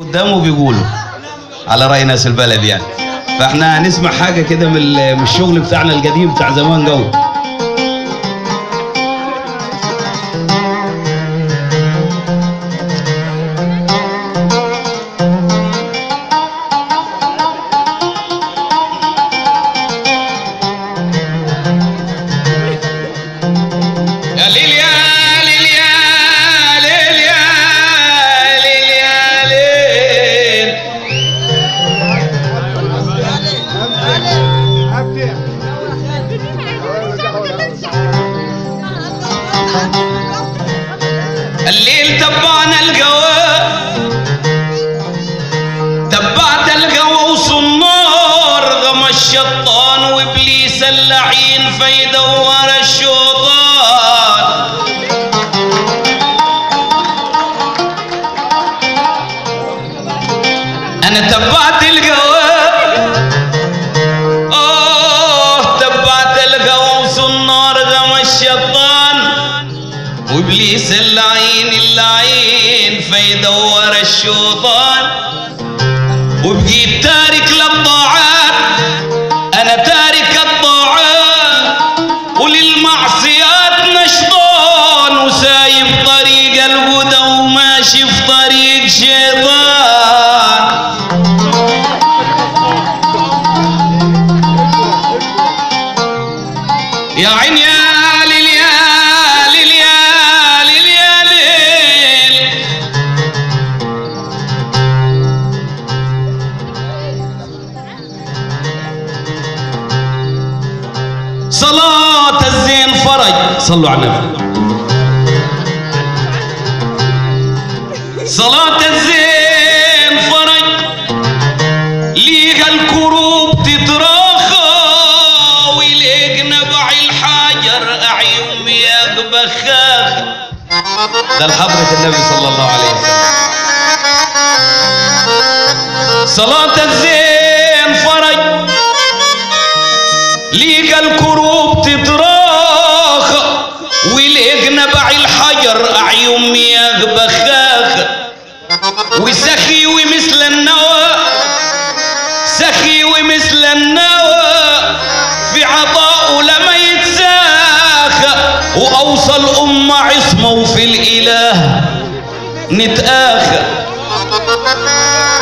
قدامه بيقولوا على رأي ناس البلد يعني فاحنا هنسمع حاجة كده من ال- من الشغل بتاعنا القديم بتاع زمان قوي يا ليل يا ليل يا ليل يا ليل يا ليل الليل تبعنا القوى تبعت القوى وصنار غم الشيطان وابليس اللعين فيدور الشيطان انا تبعت القوى اوه تبعت القوى وصنار غم الشيطان وابليس اللعين اللعين فيدور الشيطان وبقيت تارك للطاعات انا تارك الطاعات وللمعصيات نشطان وسايب طريق الهدى وماشي في طريق شيطان يا عين يا ليل يا ليل يا ليل يا ليل صلاة الزين فرج صلوا على النبي صلاة الزين فرج ليق الكروب تتراخى وليق نبع الحجر أعيم يا بخاخ ده الحضرة النبي صلى الله عليه وسلم صلاة الزين فرج ليق الكروب تتراخى وليق نبع الحجر أعيم يا بخاخ وسخي ومثل النوى سخي ومثل النوى في عطاء لما يتساخى وأوصل أمة عصمة وفي الإله نتآخى